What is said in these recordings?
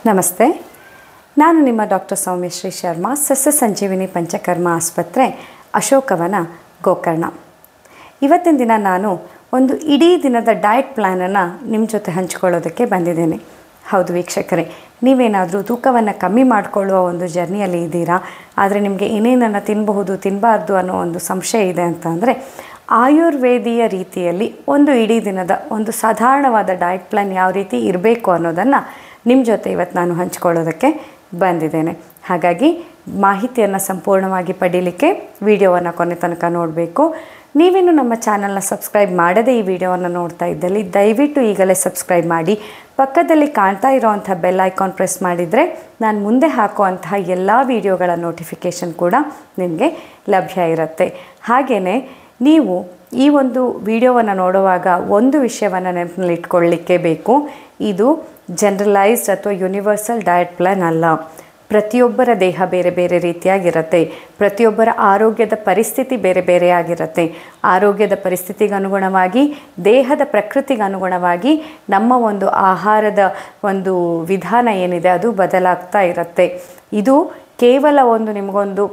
ನಮಸ್ತೆ ನಾನು ನಿಮ್ಮ ಡಾಕ್ಟರ್ ಸೌಮ್ಯಶ್ರೀ ಶರ್ಮಾ ಸಸ್ಯ ಸಂಜೀವಿನಿ ಪಂಚಕರ್ಮ ಆಸ್ಪತ್ರೆ ಅಶೋಕವನ ಗೋಕರ್ಣ ಇವತ್ತಿನ ದಿನ ನಾನು ಒಂದು ಇಡೀ ದಿನದ ಡಯಟ್ ಪ್ಲ್ಯಾನನ್ನು ನಿಮ್ಮ ಜೊತೆ ಹಂಚ್ಕೊಳ್ಳೋದಕ್ಕೆ ಬಂದಿದ್ದೇನೆ ಹೌದು ವೀಕ್ಷಕರೇ ನೀವೇನಾದರೂ ತೂಕವನ್ನು ಕಮ್ಮಿ ಮಾಡಿಕೊಳ್ಳುವ ಒಂದು ಜರ್ನಿಯಲ್ಲಿ ಇದ್ದೀರಾ ಆದರೆ ನಿಮಗೆ ಏನೇನನ್ನು ತಿನ್ನಬಹುದು ತಿನ್ನಬಾರ್ದು ಅನ್ನೋ ಒಂದು ಸಂಶಯ ಇದೆ ಅಂತ ಅಂದರೆ ಆಯುರ್ವೇದೀಯ ರೀತಿಯಲ್ಲಿ ಒಂದು ಇಡೀ ದಿನದ ಒಂದು ಸಾಧಾರಣವಾದ ಡಯಟ್ ಪ್ಲಾನ್ ಯಾವ ರೀತಿ ಇರಬೇಕು ಅನ್ನೋದನ್ನು ನಿಮ್ಮ ಜೊತೆ ಇವತ್ತು ನಾನು ಹಂಚ್ಕೊಳ್ಳೋದಕ್ಕೆ ಬಂದಿದ್ದೇನೆ ಹಾಗಾಗಿ ಮಾಹಿತಿಯನ್ನು ಸಂಪೂರ್ಣವಾಗಿ ಪಡೀಲಿಕ್ಕೆ ವಿಡಿಯೋವನ್ನು ಕೊನೆ ತನಕ ನೋಡಬೇಕು ನೀವೇನು ನಮ್ಮ ಚಾನಲ್ನ ಸಬ್ಸ್ಕ್ರೈಬ್ ಮಾಡದೇ ಈ ವಿಡಿಯೋವನ್ನು ನೋಡ್ತಾ ಇದ್ದಲ್ಲಿ ದಯವಿಟ್ಟು ಈಗಲೇ ಸಬ್ಸ್ಕ್ರೈಬ್ ಮಾಡಿ ಪಕ್ಕದಲ್ಲಿ ಕಾಣ್ತಾ ಇರೋವಂಥ ಬೆಲ್ ಐಕಾನ್ ಪ್ರೆಸ್ ಮಾಡಿದರೆ ನಾನು ಮುಂದೆ ಹಾಕುವಂತಹ ಎಲ್ಲ ವಿಡಿಯೋಗಳ ನೋಟಿಫಿಕೇಷನ್ ಕೂಡ ನಿಮಗೆ ಲಭ್ಯ ಇರುತ್ತೆ ಹಾಗೆಯೇ ನೀವು ಈ ಒಂದು ವಿಡಿಯೋವನ್ನು ನೋಡುವಾಗ ಒಂದು ವಿಷಯವನ್ನು ನೆನಪಿನಲ್ಲಿ ಇಟ್ಕೊಳ್ಳಿಕ್ಕೆ ಬೇಕು ಇದು ಜನರಲೈಸ್ಡ್ ಅಥವಾ ಯೂನಿವರ್ಸಲ್ ಡಯಟ್ ಪ್ಲಾನ್ ಅಲ್ಲ ಪ್ರತಿಯೊಬ್ಬರ ದೇಹ ಬೇರೆ ಬೇರೆ ರೀತಿಯಾಗಿರುತ್ತೆ ಪ್ರತಿಯೊಬ್ಬರ ಆರೋಗ್ಯದ ಪರಿಸ್ಥಿತಿ ಬೇರೆ ಬೇರೆಯಾಗಿರುತ್ತೆ ಆರೋಗ್ಯದ ಪರಿಸ್ಥಿತಿಗೆ ಅನುಗುಣವಾಗಿ ದೇಹದ ಪ್ರಕೃತಿಗೆ ಅನುಗುಣವಾಗಿ ನಮ್ಮ ಒಂದು ಆಹಾರದ ಒಂದು ವಿಧಾನ ಏನಿದೆ ಅದು ಬದಲಾಗ್ತಾ ಇರುತ್ತೆ ಇದು ಕೇವಲ ಒಂದು ನಿಮಗೊಂದು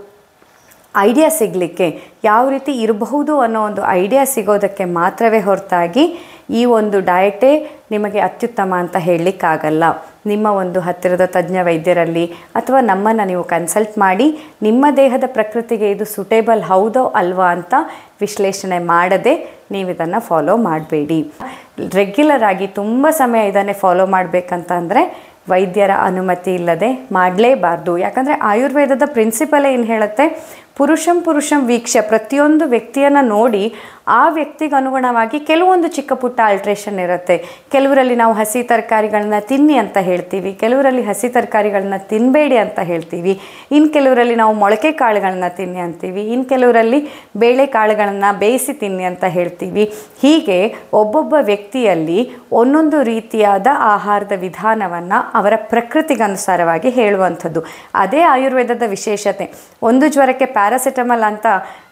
ಐಡಿಯಾ ಸಿಗಲಿಕ್ಕೆ ಯಾವ ರೀತಿ ಇರಬಹುದು ಅನ್ನೋ ಒಂದು ಐಡಿಯಾ ಸಿಗೋದಕ್ಕೆ ಮಾತ್ರವೇ ಹೊರತಾಗಿ ಈ ಒಂದು ಡಯಟೇ ನಿಮಗೆ ಅತ್ಯುತ್ತಮ ಅಂತ ಹೇಳಲಿಕ್ಕಾಗಲ್ಲ ನಿಮ್ಮ ಒಂದು ಹತ್ತಿರದ ತಜ್ಞ ವೈದ್ಯರಲ್ಲಿ ಅಥವಾ ನಮ್ಮನ್ನು ನೀವು ಕನ್ಸಲ್ಟ್ ಮಾಡಿ ನಿಮ್ಮ ದೇಹದ ಪ್ರಕೃತಿಗೆ ಇದು ಸುಟೇಬಲ್ ಹೌದೋ ಅಲ್ವಾ ಅಂತ ವಿಶ್ಲೇಷಣೆ ಮಾಡದೆ ನೀವು ಇದನ್ನು ಫಾಲೋ ಮಾಡಬೇಡಿ ರೆಗ್ಯುಲರ್ ಆಗಿ ತುಂಬ ಸಮಯ ಇದನ್ನೇ ಫಾಲೋ ಮಾಡಬೇಕಂತ ಅಂದರೆ ವೈದ್ಯರ ಅನುಮತಿ ಇಲ್ಲದೆ ಮಾಡಲೇಬಾರ್ದು ಯಾಕಂದರೆ ಆಯುರ್ವೇದದ ಪ್ರಿನ್ಸಿಪಲೇ ಏನು ಹೇಳುತ್ತೆ ಪುರುಷಂ ಪುರುಷಂ ವೀಕ್ಷ ಪ್ರತಿಯೊಂದು ವ್ಯಕ್ತಿಯನ್ನು ನೋಡಿ ಆ ವ್ಯಕ್ತಿಗೆ ಅನುಗುಣವಾಗಿ ಕೆಲವೊಂದು ಚಿಕ್ಕ ಪುಟ್ಟ ಆಲ್ಟ್ರೇಷನ್ ಇರುತ್ತೆ ಕೆಲವರಲ್ಲಿ ನಾವು ಹಸಿ ತರಕಾರಿಗಳನ್ನ ತಿನ್ನಿ ಅಂತ ಹೇಳ್ತೀವಿ ಕೆಲವರಲ್ಲಿ ಹಸಿ ತರಕಾರಿಗಳನ್ನ ತಿನ್ನಬೇಡಿ ಅಂತ ಹೇಳ್ತೀವಿ ಇನ್ನು ಕೆಲವರಲ್ಲಿ ನಾವು ಮೊಳಕೆ ಕಾಳುಗಳನ್ನ ತಿನ್ನಿ ಅಂತೀವಿ ಇನ್ನು ಕೆಲವರಲ್ಲಿ ಬೇಳೆ ಕಾಳುಗಳನ್ನು ಬೇಯಿಸಿ ತಿನ್ನಿ ಅಂತ ಹೇಳ್ತೀವಿ ಹೀಗೆ ಒಬ್ಬೊಬ್ಬ ವ್ಯಕ್ತಿಯಲ್ಲಿ ಒಂದೊಂದು ರೀತಿಯಾದ ಆಹಾರದ ವಿಧಾನವನ್ನು ಅವರ ಪ್ರಕೃತಿಗನುಸಾರವಾಗಿ ಹೇಳುವಂಥದ್ದು ಅದೇ ಆಯುರ್ವೇದದ ವಿಶೇಷತೆ ಒಂದು ಜ್ವರಕ್ಕೆ ಪ್ಯಾರಾಸಿಟಮಲ್ ಅಂತ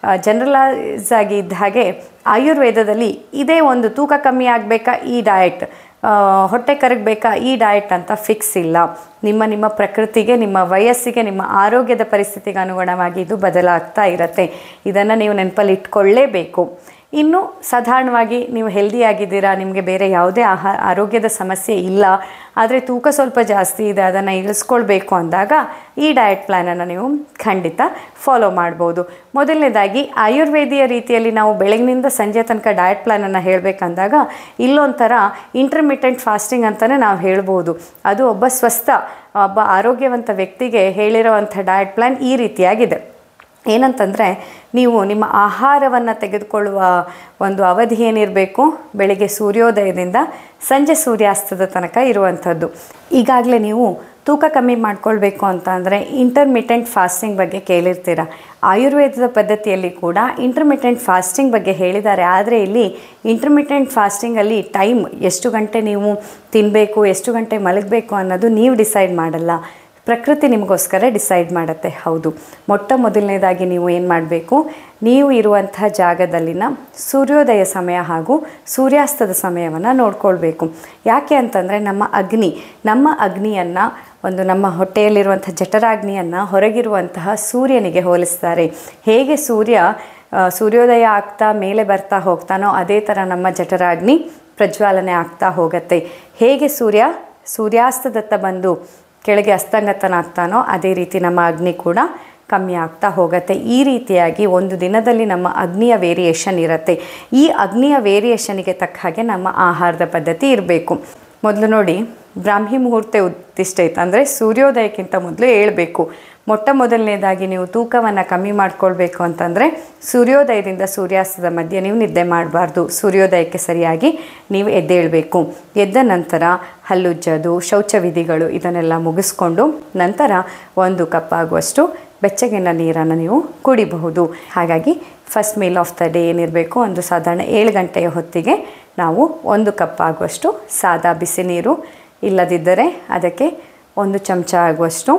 ಜನರಲೈಸ್ ಆಗಿ ಇದ್ದ ಹಾಗೆ ಆಯುರ್ವೇದದಲ್ಲಿ ಇದೇ ಒಂದು ತೂಕ ಕಮ್ಮಿ ಆಗಬೇಕಾ ಈ ಡಯಟ್ ಹೊಟ್ಟೆ ಕರಗಬೇಕಾ ಈ ಡಯಟ್ ಅಂತ ಫಿಕ್ಸ್ ಇಲ್ಲ ನಿಮ್ಮ ನಿಮ್ಮ ಪ್ರಕೃತಿಗೆ ನಿಮ್ಮ ವಯಸ್ಸಿಗೆ ನಿಮ್ಮ ಆರೋಗ್ಯದ ಪರಿಸ್ಥಿತಿಗೆ ಅನುಗುಣವಾಗಿ ಇದು ಬದಲಾಗ್ತಾ ಇರುತ್ತೆ ಇದನ್ನು ನೀವು ನೆನಪಲ್ಲಿ ಇಟ್ಕೊಳ್ಳೇಬೇಕು ಇನ್ನು ಸಾಧಾರಣವಾಗಿ ನೀವು ಹೆಲ್ದಿಯಾಗಿದ್ದೀರಾ ನಿಮಗೆ ಬೇರೆ ಯಾವುದೇ ಆಹಾ ಆರೋಗ್ಯದ ಸಮಸ್ಯೆ ಇಲ್ಲ ಆದರೆ ತೂಕ ಸ್ವಲ್ಪ ಜಾಸ್ತಿ ಇದೆ ಅದನ್ನು ಇಳಿಸ್ಕೊಳ್ಬೇಕು ಅಂದಾಗ ಈ ಡಯಟ್ ಪ್ಲ್ಯಾನನ್ನು ನೀವು ಖಂಡಿತ ಫಾಲೋ ಮಾಡ್ಬೋದು ಮೊದಲನೇದಾಗಿ ಆಯುರ್ವೇದಿಯ ರೀತಿಯಲ್ಲಿ ನಾವು ಬೆಳಗಿನಿಂದ ಸಂಜೆ ತನಕ ಡಯಟ್ ಪ್ಲ್ಯಾನನ್ನು ಹೇಳಬೇಕಂದಾಗ ಇಲ್ಲೊಂಥರ ಇಂಟರ್ಮಿಟೆಂಟ್ ಫಾಸ್ಟಿಂಗ್ ಅಂತಲೇ ನಾವು ಹೇಳ್ಬೋದು ಅದು ಒಬ್ಬ ಸ್ವಸ್ಥ ಒಬ್ಬ ಆರೋಗ್ಯವಂತ ವ್ಯಕ್ತಿಗೆ ಹೇಳಿರೋವಂಥ ಡಯಟ್ ಪ್ಲ್ಯಾನ್ ಈ ರೀತಿಯಾಗಿದೆ ಏನಂತಂದರೆ ನೀವು ನಿಮ್ಮ ಆಹಾರವನ್ನು ತೆಗೆದುಕೊಳ್ಳುವ ಒಂದು ಅವಧಿ ಏನಿರಬೇಕು ಬೆಳಿಗ್ಗೆ ಸೂರ್ಯೋದಯದಿಂದ ಸಂಜೆ ಸೂರ್ಯಾಸ್ತದ ತನಕ ಇರುವಂಥದ್ದು ಈಗಾಗಲೇ ನೀವು ತೂಕ ಕಮ್ಮಿ ಮಾಡ್ಕೊಳ್ಬೇಕು ಅಂತ ಅಂದರೆ ಇಂಟರ್ಮಿಟೆಂಟ್ ಫಾಸ್ಟಿಂಗ್ ಬಗ್ಗೆ ಕೇಳಿರ್ತೀರ ಆಯುರ್ವೇದದ ಪದ್ಧತಿಯಲ್ಲಿ ಕೂಡ ಇಂಟರ್ಮಿಟೆಂಟ್ ಫಾಸ್ಟಿಂಗ್ ಬಗ್ಗೆ ಹೇಳಿದ್ದಾರೆ ಆದರೆ ಇಲ್ಲಿ ಇಂಟರ್ಮಿಟೆಂಟ್ ಫಾಸ್ಟಿಂಗಲ್ಲಿ ಟೈಮ್ ಎಷ್ಟು ಗಂಟೆ ನೀವು ತಿನ್ನಬೇಕು ಎಷ್ಟು ಗಂಟೆ ಮಲಗಬೇಕು ಅನ್ನೋದು ನೀವು ಡಿಸೈಡ್ ಮಾಡಲ್ಲ ಪ್ರಕೃತಿ ನಿಮಗೋಸ್ಕರ ಡಿಸೈಡ್ ಮಾಡುತ್ತೆ ಹೌದು ಮೊಟ್ಟ ಮೊದಲನೇದಾಗಿ ನೀವು ಏನು ಮಾಡಬೇಕು ನೀವು ಇರುವಂತಹ ಜಾಗದಲ್ಲಿನ ಸೂರ್ಯೋದಯ ಸಮಯ ಹಾಗೂ ಸೂರ್ಯಾಸ್ತದ ಸಮಯವನ್ನು ನೋಡ್ಕೊಳ್ಬೇಕು ಯಾಕೆ ಅಂತಂದರೆ ನಮ್ಮ ಅಗ್ನಿ ನಮ್ಮ ಅಗ್ನಿಯನ್ನು ಒಂದು ನಮ್ಮ ಹೊಟ್ಟೆಯಲ್ಲಿರುವಂಥ ಜಠರಾಗ್ನಿಯನ್ನು ಹೊರಗಿರುವಂತಹ ಸೂರ್ಯನಿಗೆ ಹೋಲಿಸ್ತಾರೆ ಹೇಗೆ ಸೂರ್ಯ ಸೂರ್ಯೋದಯ ಆಗ್ತಾ ಮೇಲೆ ಬರ್ತಾ ಹೋಗ್ತಾನೋ ಅದೇ ಥರ ನಮ್ಮ ಜಠರಾಗ್ನಿ ಪ್ರಜ್ವಾಲನೆ ಆಗ್ತಾ ಹೋಗುತ್ತೆ ಹೇಗೆ ಸೂರ್ಯ ಸೂರ್ಯಾಸ್ತದತ್ತ ಬಂದು ಕೆಳಗೆ ಅಸ್ತಂಗತನಾಗ್ತಾನೋ ಅದೇ ರೀತಿ ನಮ್ಮ ಅಗ್ನಿ ಕೂಡ ಕಮ್ಮಿ ಆಗ್ತಾ ಹೋಗುತ್ತೆ ಈ ರೀತಿಯಾಗಿ ಒಂದು ದಿನದಲ್ಲಿ ನಮ್ಮ ಅಗ್ನಿಯ ವೇರಿಯೇಷನ್ ಇರುತ್ತೆ ಈ ಅಗ್ನಿಯ ವೇರಿಯೇಷನಿಗೆ ತಕ್ಕ ಹಾಗೆ ನಮ್ಮ ಆಹಾರದ ಪದ್ಧತಿ ಇರಬೇಕು ಮೊದಲು ನೋಡಿ ಬ್ರಾಹ್ಮಿ ಮುಹೂರ್ತ ಉದ್ದಿಷ್ಟ ಇತ್ತು ಅಂದರೆ ಸೂರ್ಯೋದಯಕ್ಕಿಂತ ಮೊದಲು ಏಳಬೇಕು ಮೊಟ್ಟ ಮೊದಲನೇದಾಗಿ ನೀವು ತೂಕವನ್ನು ಕಮ್ಮಿ ಮಾಡ್ಕೊಳ್ಬೇಕು ಅಂತಂದರೆ ಸೂರ್ಯೋದಯದಿಂದ ಸೂರ್ಯಾಸ್ತದ ಮಧ್ಯೆ ನೀವು ನಿದ್ದೆ ಮಾಡಬಾರ್ದು ಸೂರ್ಯೋದಯಕ್ಕೆ ಸರಿಯಾಗಿ ನೀವು ಎದ್ದೇಳಬೇಕು ಎದ್ದ ನಂತರ ಹಲ್ಲುಜ್ಜೋದು ಶೌಚ ವಿಧಿಗಳು ಇದನ್ನೆಲ್ಲ ಮುಗಿಸ್ಕೊಂಡು ನಂತರ ಒಂದು ಕಪ್ ಆಗುವಷ್ಟು ಬೆಚ್ಚಗಿನ ನೀರನ್ನು ನೀವು ಕುಡಿಬಹುದು ಹಾಗಾಗಿ first meal of the day ಏನಿರಬೇಕು ಒಂದು ಸಾಧಾರಣ ಏಳು ಗಂಟೆಯ ಹೊತ್ತಿಗೆ ನಾವು ಒಂದು ಕಪ್ ಆಗುವಷ್ಟು ಸಾದಾ ಬಿಸಿ ನೀರು ಇಲ್ಲದಿದ್ದರೆ ಅದಕ್ಕೆ ಒಂದು ಚಮಚ ಆಗುವಷ್ಟು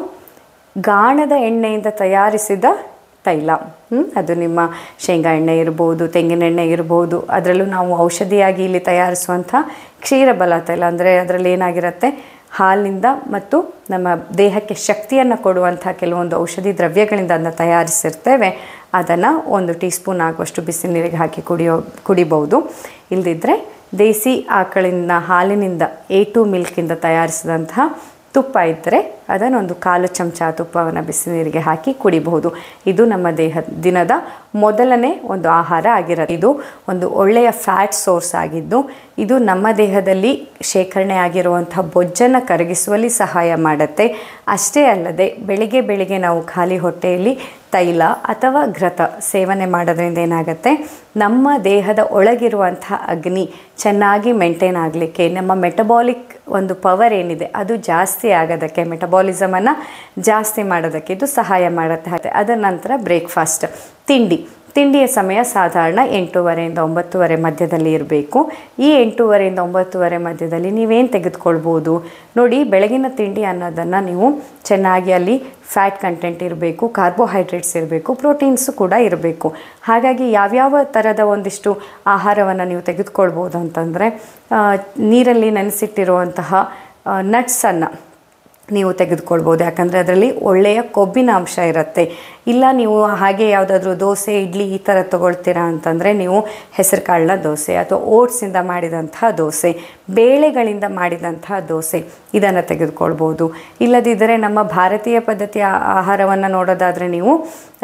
ಗಾಣದ ಎಣ್ಣೆಯಿಂದ ತಯಾರಿಸಿದ ತೈಲ ಹ್ಮ್? ಅದು ನಿಮ್ಮ ಶೇಂಗಾ ಎಣ್ಣೆ ಇರ್ಬೋದು ತೆಂಗಿನ ಎಣ್ಣೆ ಇರ್ಬೋದು ಅದರಲ್ಲೂ ನಾವು ಔಷಧಿಯಾಗಿ ಇಲ್ಲಿ ತಯಾರಿಸುವಂಥ ಕ್ಷೀರಬಲ ತೈಲ ಅಂದರೆ ಅದರಲ್ಲಿ ಏನಾಗಿರುತ್ತೆ ಹಾಲಿನಿಂದ ಮತ್ತು ನಮ್ಮ ದೇಹಕ್ಕೆ ಶಕ್ತಿಯನ್ನು ಕೊಡುವಂಥ ಕೆಲವೊಂದು ಔಷಧಿ ದ್ರವ್ಯಗಳಿಂದ ಅದನ್ನು ತಯಾರಿಸಿರ್ತೇವೆ ಅದನ್ನು ಒಂದು ಟೀ ಸ್ಪೂನ್ ಆಗುವಷ್ಟು ಬಿಸಿ ನೀರಿಗೆ ಹಾಕಿ ಕುಡಿಯೋ ಕುಡಿಬೋದು ಇಲ್ಲದಿದ್ದರೆ ದೇಸಿ ಆಕಳಿನ ಹಾಲಿನಿಂದ ಎ ಟು ಮಿಲ್ಕಿಂದ ತಯಾರಿಸಿದಂತಹ ತುಪ್ಪ ಇದ್ದರೆ ಅದನ್ನು ಒಂದು ಕಾಲು ಚಮಚ ತುಪ್ಪವನ್ನು ಬಿಸಿ ನೀರಿಗೆ ಹಾಕಿ ಕುಡಿಬಹುದು ಇದು ನಮ್ಮ ದೇಹ ದಿನದ ಮೊದಲನೇ ಒಂದು ಆಹಾರ ಆಗಿರೋದು ಇದು ಒಂದು ಒಳ್ಳೆಯ ಫ್ಯಾಟ್ ಸೋರ್ಸ್ ಆಗಿದ್ದು ಇದು ನಮ್ಮ ದೇಹದಲ್ಲಿ ಶೇಖರಣೆ ಆಗಿರುವಂಥ ಬೊಜ್ಜನ್ನು ಕರಗಿಸುವಲ್ಲಿ ಸಹಾಯ ಮಾಡುತ್ತೆ ಅಷ್ಟೇ ಅಲ್ಲದೆ ಬೆಳಿಗ್ಗೆ ಬೆಳಿಗ್ಗೆ ನಾವು ಖಾಲಿ ಹೊಟ್ಟೆಯಲ್ಲಿ ತೈಲ ಅಥವಾ ಘೃತ ಸೇವನೆ ಮಾಡೋದ್ರಿಂದ ಏನಾಗುತ್ತೆ ನಮ್ಮ ದೇಹದ ಒಳಗಿರುವಂಥ ಅಗ್ನಿ ಚೆನ್ನಾಗಿ ಮೇಂಟೈನ್ ಆಗಲಿಕ್ಕೆ ನಮ್ಮ ಮೆಟಬಾಲಿಕ್ ಒಂದು ಪವರ್ ಏನಿದೆ ಅದು ಜಾಸ್ತಿ ಆಗೋದಕ್ಕೆ ಮೆಟಬಾಲಿಸಮನ್ನು ಜಾಸ್ತಿ ಮಾಡೋದಕ್ಕೆ ಇದು ಸಹಾಯ ಮಾಡುತ್ತೆ ಅದರ ನಂತರ ಬ್ರೇಕ್ಫಾಸ್ಟ್ ತಿಂಡಿ ತಿಂಡಿಯ ಸಮಯ ಸಾಧಾರಣ ಎಂಟೂವರೆಯಿಂದ ಒಂಬತ್ತುವರೆ ಮಧ್ಯದಲ್ಲಿ ಇರಬೇಕು ಈ ಎಂಟೂವರೆಯಿಂದ ಒಂಬತ್ತುವರೆ ಮಧ್ಯದಲ್ಲಿ ನೀವೇನು ತೆಗೆದುಕೊಳ್ಬೋದು ನೋಡಿ ಬೆಳಗಿನ ತಿಂಡಿ ಅನ್ನೋದನ್ನು ನೀವು ಚೆನ್ನಾಗಿ ಅಲ್ಲಿ ಫ್ಯಾಟ್ ಕಂಟೆಂಟ್ ಇರಬೇಕು ಕಾರ್ಬೋಹೈಡ್ರೇಟ್ಸ್ ಇರಬೇಕು ಪ್ರೋಟೀನ್ಸು ಕೂಡ ಇರಬೇಕು ಹಾಗಾಗಿ ಯಾವ್ಯಾವ ಥರದ ಒಂದಿಷ್ಟು ಆಹಾರವನ್ನು ನೀವು ತೆಗೆದುಕೊಳ್ಬೋದು ಅಂತಂದರೆ ನೀರಲ್ಲಿ ನೆನೆಸಿಟ್ಟಿರುವಂತಹ ನಟ್ಸನ್ನು ನೀವು ತೆಗೆದುಕೊಳ್ಬೋದು ಯಾಕಂದರೆ ಅದರಲ್ಲಿ ಒಳ್ಳೆಯ ಕೊಬ್ಬಿನ ಅಂಶ ಇರುತ್ತೆ ಇಲ್ಲ ನೀವು ಹಾಗೆ ಯಾವುದಾದ್ರೂ ದೋಸೆ ಇಡ್ಲಿ ಈ ಥರ ತೊಗೊಳ್ತೀರಾ ಅಂತಂದರೆ ನೀವು ಹೆಸರು ಕಾಳಿನ ದೋಸೆ ಅಥವಾ ಓಟ್ಸಿಂದ ಮಾಡಿದಂತಹ ದೋಸೆ ಬೇಳೆಗಳಿಂದ ಮಾಡಿದಂತಹ ದೋಸೆ ಇದನ್ನು ತೆಗೆದುಕೊಳ್ಬೋದು ಇಲ್ಲದಿದ್ದರೆ ನಮ್ಮ ಭಾರತೀಯ ಪದ್ಧತಿಯ ಆಹಾರವನ್ನು ನೋಡೋದಾದರೆ ನೀವು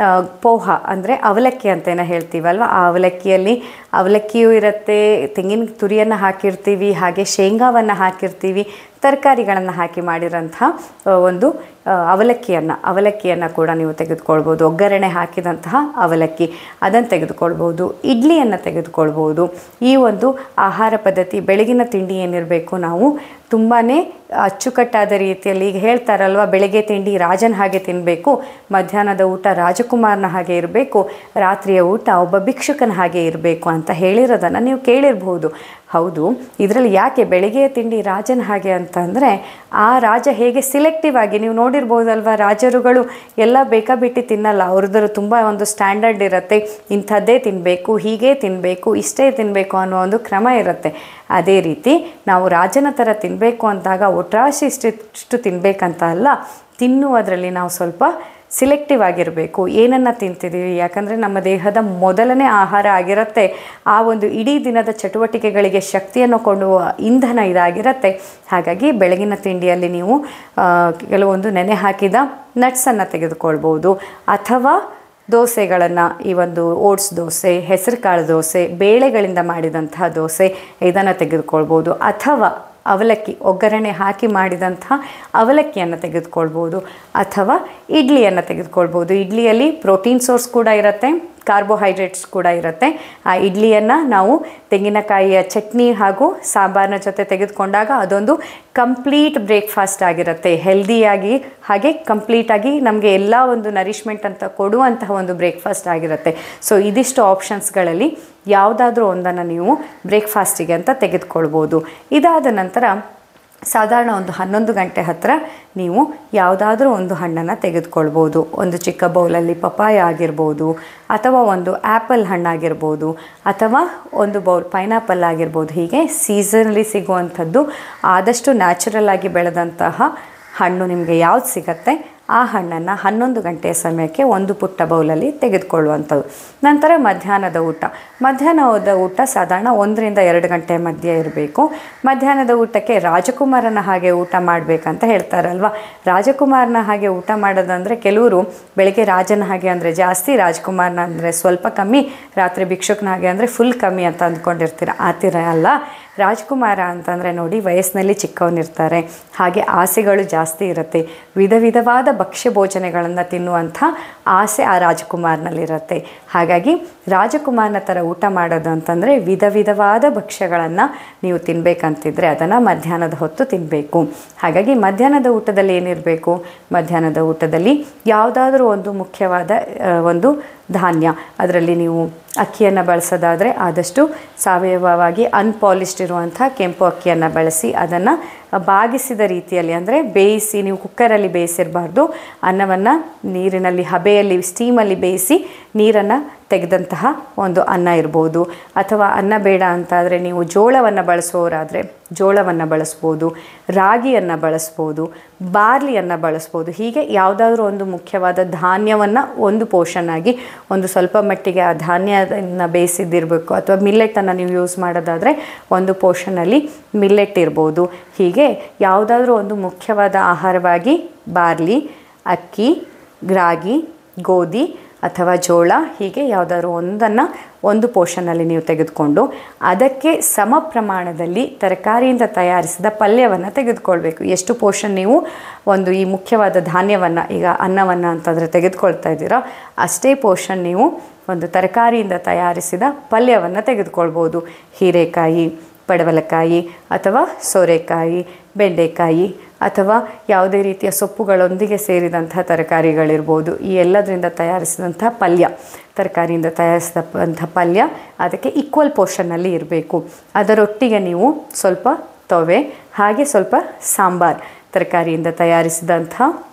ಪೋಹ ಅಂದರೆ ಅವಲಕ್ಕಿ ಅಂತೇನ ಹೇಳ್ತೀವಲ್ವ ಆ ಅವಲಕ್ಕಿಯಲ್ಲಿ ಅವಲಕ್ಕಿಯೂ ಇರುತ್ತೆ ತೆಂಗಿನ ತುರಿಯನ್ನು ಹಾಕಿರ್ತೀವಿ ಹಾಗೆ ಶೇಂಗಾವನ್ನು ಹಾಕಿರ್ತೀವಿ ತರಕಾರಿಗಳನ್ನು ಹಾಕಿ ಮಾಡಿರೋಂಥ ಒಂದು ಅವಲಕ್ಕಿಯನ್ನು ಅವಲಕ್ಕಿಯನ್ನು ಕೂಡ ನೀವು ತೆಗೆದುಕೊಳ್ಬೋದು ಒಗ್ಗರಣೆ ಹಾಕಿದಂತಹ ಅವಲಕ್ಕಿ ಅದನ್ನು ತೆಗೆದುಕೊಳ್ಬೋದು ಇಡ್ಲಿಯನ್ನು ತೆಗೆದುಕೊಳ್ಬೋದು ಈ ಒಂದು ಆಹಾರ ಪದ್ಧತಿ ಬೆಳಗಿನ ತಿಂಡಿ ಏನಿರಬೇಕು ನಾವು ತುಂಬಾ ಅಚ್ಚುಕಟ್ಟಾದ ರೀತಿಯಲ್ಲಿ ಈಗ ಹೇಳ್ತಾರಲ್ವ ಬೆಳಗ್ಗೆ ತಿಂಡಿ ರಾಜನ ಹಾಗೆ ತಿನ್ನಬೇಕು ಮಧ್ಯಾಹ್ನದ ಊಟ ರಾಜಕುಮಾರನ ಹಾಗೆ ಇರಬೇಕು ರಾತ್ರಿಯ ಊಟ ಒಬ್ಬ ಭಿಕ್ಷುಕನ ಹಾಗೆ ಇರಬೇಕು ಅಂತ ಹೇಳಿರೋದನ್ನು ನೀವು ಕೇಳಿರ್ಬೋದು ಹೌದು ಇದರಲ್ಲಿ ಯಾಕೆ ಬೆಳಗ್ಗೆಯ ತಿಂಡಿ ರಾಜನ ಹಾಗೆ ಅಂತಂದರೆ ಆ ರಾಜ ಹೇಗೆ ಸಿಲೆಕ್ಟಿವ್ ಆಗಿ ನೀವು ನೋಡಿರ್ಬೋದಲ್ವ ರಾಜರುಗಳು ಎಲ್ಲ ಬೇಕಾಬಿಟ್ಟು ತಿನ್ನಲ್ಲ ಅವ್ರದ್ದು ತುಂಬ ಒಂದು ಸ್ಟ್ಯಾಂಡರ್ಡ್ ಇರುತ್ತೆ ಇಂಥದ್ದೇ ತಿನ್ನಬೇಕು ಹೀಗೆ ತಿನ್ನಬೇಕು ಇಷ್ಟೇ ತಿನ್ನಬೇಕು ಅನ್ನೋ ಒಂದು ಕ್ರಮ ಇರುತ್ತೆ ಅದೇ ರೀತಿ ನಾವು ರಾಜನ ಥರ ತಿನ್ನಬೇಕು ಅಂದಾಗ ಒಟ್ರಾಶಿ ಇಷ್ಟಿಷ್ಟು ತಿನ್ನಬೇಕಂತ ಅಲ್ಲ ತಿನ್ನುವುದರಲ್ಲಿ ನಾವು ಸ್ವಲ್ಪ ಸಿಲೆಕ್ಟಿವ್ ಆಗಿರಬೇಕು ಏನನ್ನು ತಿಂತಿದ್ದೀವಿ ಯಾಕಂದರೆ ನಮ್ಮ ದೇಹದ ಮೊದಲನೇ ಆಹಾರ ಆಗಿರುತ್ತೆ ಆ ಒಂದು ಇಡೀ ದಿನದ ಚಟುವಟಿಕೆಗಳಿಗೆ ಶಕ್ತಿಯನ್ನು ಕೊಡುವ ಇಂಧನ ಇದಾಗಿರುತ್ತೆ ಹಾಗಾಗಿ ಬೆಳಗಿನ ತಿಂಡಿಯಲ್ಲಿ ನೀವು ಕೆಲವೊಂದು ನೆನೆ ಹಾಕಿದ ನಟ್ಸನ್ನು ತೆಗೆದುಕೊಳ್ಬೋದು ಅಥವಾ ದೋಸೆಗಳನ್ನು ಈ ಒಂದು ಓಟ್ಸ್ ದೋಸೆ ಹೆಸರು ಕಾಳು ದೋಸೆ ಬೇಳೆಗಳಿಂದ ಮಾಡಿದಂತಹ ದೋಸೆ ಇದನ್ನು ತೆಗೆದುಕೊಳ್ಬೋದು ಅಥವಾ ಅವಲಕ್ಕಿ ಒಗ್ಗರಣೆ ಹಾಕಿ ಮಾಡಿದಂತಹ ಅವಲಕ್ಕಿಯನ್ನು ತೆಗೆದುಕೊಳ್ಬೋದು ಅಥವಾ ಇಡ್ಲಿಯನ್ನು ತೆಗೆದುಕೊಳ್ಬೋದು ಇಡ್ಲಿಯಲ್ಲಿ ಪ್ರೋಟೀನ್ ಸೋರ್ಸ್ ಕೂಡ ಇರುತ್ತೆ ಕಾರ್ಬೋಹೈಡ್ರೇಟ್ಸ್ ಕೂಡ ಇರುತ್ತೆ ಆ ಇಡ್ಲಿಯನ್ನು ನಾವು ತೆಂಗಿನಕಾಯಿಯ ಚಟ್ನಿ ಹಾಗೂ ಸಾಂಬಾರಿನ ಜೊತೆ ತೆಗೆದುಕೊಂಡಾಗ ಅದೊಂದು ಕಂಪ್ಲೀಟ್ ಬ್ರೇಕ್ಫಾಸ್ಟ್ ಆಗಿರುತ್ತೆ ಹೆಲ್ದಿಯಾಗಿ ಹಾಗೆ ಕಂಪ್ಲೀಟಾಗಿ ನಮಗೆ ಎಲ್ಲ ಒಂದು ನರಿಷ್ಮೆಂಟ್ ಅಂತ ಕೊಡುವಂತಹ ಒಂದು ಬ್ರೇಕ್ಫಾಸ್ಟ್ ಆಗಿರುತ್ತೆ ಸೊ ಇದಿಷ್ಟು ಆಪ್ಷನ್ಸ್ಗಳಲ್ಲಿ ಯಾವುದಾದ್ರೂ ಒಂದನ್ನು ನೀವು ಬ್ರೇಕ್ಫಾಸ್ಟಿಗೆ ಅಂತ ತೆಗೆದುಕೊಳ್ಬೋದು ಇದಾದ ನಂತರ ಸಾಧಾರಣ ಒಂದು ಹನ್ನೊಂದು ಗಂಟೆ ಹತ್ತಿರ ನೀವು ಯಾವುದಾದ್ರೂ ಒಂದು ಹಣ್ಣನ್ನು ತೆಗೆದುಕೊಳ್ಬೋದು ಒಂದು ಚಿಕ್ಕ ಬೌಲಲ್ಲಿ ಪಪಾಯ ಆಗಿರ್ಬೋದು ಅಥವಾ ಒಂದು ಆ್ಯಪಲ್ ಹಣ್ಣಾಗಿರ್ಬೋದು ಅಥವಾ ಒಂದು ಬೌಲ್ ಪೈನಾಪಲ್ ಆಗಿರ್ಬೋದು ಹೀಗೆ ಸೀಸನಲ್ಲಿ ಸಿಗುವಂಥದ್ದು ಆದಷ್ಟು ನ್ಯಾಚುರಲ್ ಆಗಿ ಬೆಳೆದಂತಹ ಹಣ್ಣು ನಿಮಗೆ ಯಾವ್ದು ಸಿಗತ್ತೆ ಆ ಹಣ್ಣನ್ನು ಹನ್ನೊಂದು ಗಂಟೆಯ ಸಮಯಕ್ಕೆ ಒಂದು ಪುಟ್ಟ ಬೌಲಲ್ಲಿ ತೆಗೆದುಕೊಳ್ಳುವಂಥದ್ದು ನಂತರ ಮಧ್ಯಾಹ್ನದ ಊಟ ಮಧ್ಯಾಹ್ನದ ಊಟ ಸಾಧಾರಣ ಒಂದರಿಂದ ಎರಡು ಗಂಟೆ ಮಧ್ಯೆ ಇರಬೇಕು ಮಧ್ಯಾಹ್ನದ ಊಟಕ್ಕೆ ರಾಜಕುಮಾರನ ಹಾಗೆ ಊಟ ಮಾಡಬೇಕಂತ ಹೇಳ್ತಾರಲ್ವ ರಾಜಕುಮಾರನ ಹಾಗೆ ಊಟ ಮಾಡೋದಂದರೆ ಕೆಲವರು ಬೆಳಗ್ಗೆ ರಾಜನ ಹಾಗೆ ಅಂದರೆ ಜಾಸ್ತಿ ರಾಜಕುಮಾರನ ಅಂದರೆ ಸ್ವಲ್ಪ ಕಮ್ಮಿ ರಾತ್ರಿ ಭಿಕ್ಷುಕನ ಹಾಗೆ ಅಂದರೆ ಫುಲ್ ಕಮ್ಮಿ ಅಂತ ಅಂದ್ಕೊಂಡಿರ್ತೀರ ಆ ಥರ ಅಲ್ಲ ರಾಜ್ಕುಮಾರ ಅಂತಂದರೆ ನೋಡಿ ವಯಸ್ಸಿನಲ್ಲಿ ಚಿಕ್ಕವನಿರ್ತಾರೆ ಹಾಗೆ ಆಸೆಗಳು ಜಾಸ್ತಿ ಇರುತ್ತೆ ವಿಧ ವಿಧವಾದ ಭಕ್ಷ್ಯ ಭೋಜನಗಳನ್ನು ತಿನ್ನುವಂಥ ಆಸೆ ಆ ರಾಜಕುಮಾರ್ನಲ್ಲಿರುತ್ತೆ ಹಾಗಾಗಿ ರಾಜಕುಮಾರನ ಥರ ಊಟ ಮಾಡೋದು ಅಂತಂದರೆ ವಿಧ ವಿಧವಾದ ಭಕ್ಷ್ಯಗಳನ್ನು ನೀವು ತಿನ್ನಬೇಕಂತಿದ್ರೆ ಅದನ್ನು ಮಧ್ಯಾಹ್ನದ ಹೊತ್ತು ತಿನ್ನಬೇಕು ಹಾಗಾಗಿ ಮಧ್ಯಾಹ್ನದ ಊಟದಲ್ಲಿ ಏನಿರಬೇಕು ಮಧ್ಯಾಹ್ನದ ಊಟದಲ್ಲಿ ಯಾವುದಾದ್ರೂ ಒಂದು ಮುಖ್ಯವಾದ ಆ, ಒಂದು ಧಾನ್ಯ ಅದರಲ್ಲಿ ನೀವು ಅಕ್ಕಿಯನ್ನು ಬಳಸೋದಾದರೆ ಆದಷ್ಟು ಸಾವಯವವಾಗಿ ಅನ್ಪಾಲಿಶ್ಡ್ ಇರುವಂಥ ಕೆಂಪು ಅಕ್ಕಿಯನ್ನು ಬಳಸಿ ಅದನ್ನು ಬಾಗಿಸಿದ ರೀತಿಯಲ್ಲಿ ಅಂದರೆ ಬೇಯಿಸಿ ನೀವು ಕುಕ್ಕರಲ್ಲಿ ಬೇಯಿಸಿರಬಾರ್ದು ಅನ್ನವನ್ನು ನೀರಿನಲ್ಲಿ ಹಬೆಯಲ್ಲಿ ಸ್ಟೀಮಲ್ಲಿ ಬೇಯಿಸಿ ನೀರನ್ನು ತೆಗೆದಂತಹ ಒಂದು ಅನ್ನ ಇರ್ಬೋದು ಅಥವಾ ಅನ್ನ ಬೇಡ ಅಂತಾದರೆ ನೀವು ಜೋಳವನ್ನು ಬಳಸುವವರಾದರೆ ಜೋಳವನ್ನು ಬಳಸ್ಬೋದು ರಾಗಿಯನ್ನು ಬಳಸ್ಬೋದು ಬಾರ್ಲಿಯನ್ನು ಬಳಸ್ಬೋದು ಹೀಗೆ ಯಾವುದಾದ್ರೂ ಒಂದು ಮುಖ್ಯವಾದ ಧಾನ್ಯವನ್ನು ಒಂದು ಪೋರ್ಷನ್ ಆಗಿ ಒಂದು ಸ್ವಲ್ಪ ಮಟ್ಟಿಗೆ ಆ ಧಾನ್ಯವನ್ನು ಬೇಯಿಸಿದ್ದಿರಬೇಕು ಅಥವಾ ಮಿಲ್ಲೆಟನ್ನು ನೀವು ಯೂಸ್ ಮಾಡೋದಾದರೆ ಒಂದು ಪೋರ್ಷನಲ್ಲಿ ಮಿಲ್ಲೆಟ್ ಇರ್ಬೋದು ಹೀಗೆ ಯಾವುದಾದ್ರೂ ಒಂದು ಮುಖ್ಯವಾದ ಆಹಾರವಾಗಿ ಬಾರ್ಲಿ ಅಕ್ಕಿ ರಾಗಿ ಗೋಧಿ ಅಥವಾ ಜೋಳ ಹೀಗೆ ಯಾವುದಾದ್ರು ಒಂದನ್ನು ಒಂದು ಪೋರ್ಷನಲ್ಲಿ ನೀವು ತೆಗೆದುಕೊಂಡು ಅದಕ್ಕೆ ಸಮ ಪ್ರಮಾಣದಲ್ಲಿ ತರಕಾರಿಯಿಂದ ತಯಾರಿಸಿದ ಪಲ್ಯವನ್ನು ತೆಗೆದುಕೊಳ್ಬೇಕು ಎಷ್ಟು ಪೋರ್ಷನ್ ನೀವು ಒಂದು ಈ ಮುಖ್ಯವಾದ ಧಾನ್ಯವನ್ನು ಈಗ ಅನ್ನವನ್ನು ಅಂತಂದರೆ ತೆಗೆದುಕೊಳ್ತಾ ಇದ್ದೀರೋ ಅಷ್ಟೇ ಪೋರ್ಷನ್ ನೀವು ಒಂದು ತರಕಾರಿಯಿಂದ ತಯಾರಿಸಿದ ಪಲ್ಯವನ್ನು ತೆಗೆದುಕೊಳ್ಬೋದು ಹೀರೆಕಾಯಿ ಪಡವಲಕಾಯಿ ಅಥವಾ ಸೋರೆಕಾಯಿ ಬೆಂಡೆಕಾಯಿ ಅಥವಾ ಯಾವುದೇ ರೀತಿಯ ಸೊಪ್ಪುಗಳೊಂದಿಗೆ ಸೇರಿದಂತಹ ತರಕಾರಿಗಳಿರ್ಬೋದು ಈ ಎಲ್ಲದರಿಂದ ತಯಾರಿಸಿದಂಥ ಪಲ್ಯ ತರಕಾರಿಯಿಂದ ತಯಾರಿಸಿದಂಥ ಪಲ್ಯ ಅದಕ್ಕೆ ಈಕ್ವಲ್ ಪೋರ್ಷನ್ನಲ್ಲಿ ಇರಬೇಕು ಅದರೊಟ್ಟಿಗೆ ನೀವು ಸ್ವಲ್ಪ ತೊವೆ ಹಾಗೆ ಸ್ವಲ್ಪ ಸಾಂಬಾರ್ ತರಕಾರಿಯಿಂದ ತಯಾರಿಸಿದಂಥ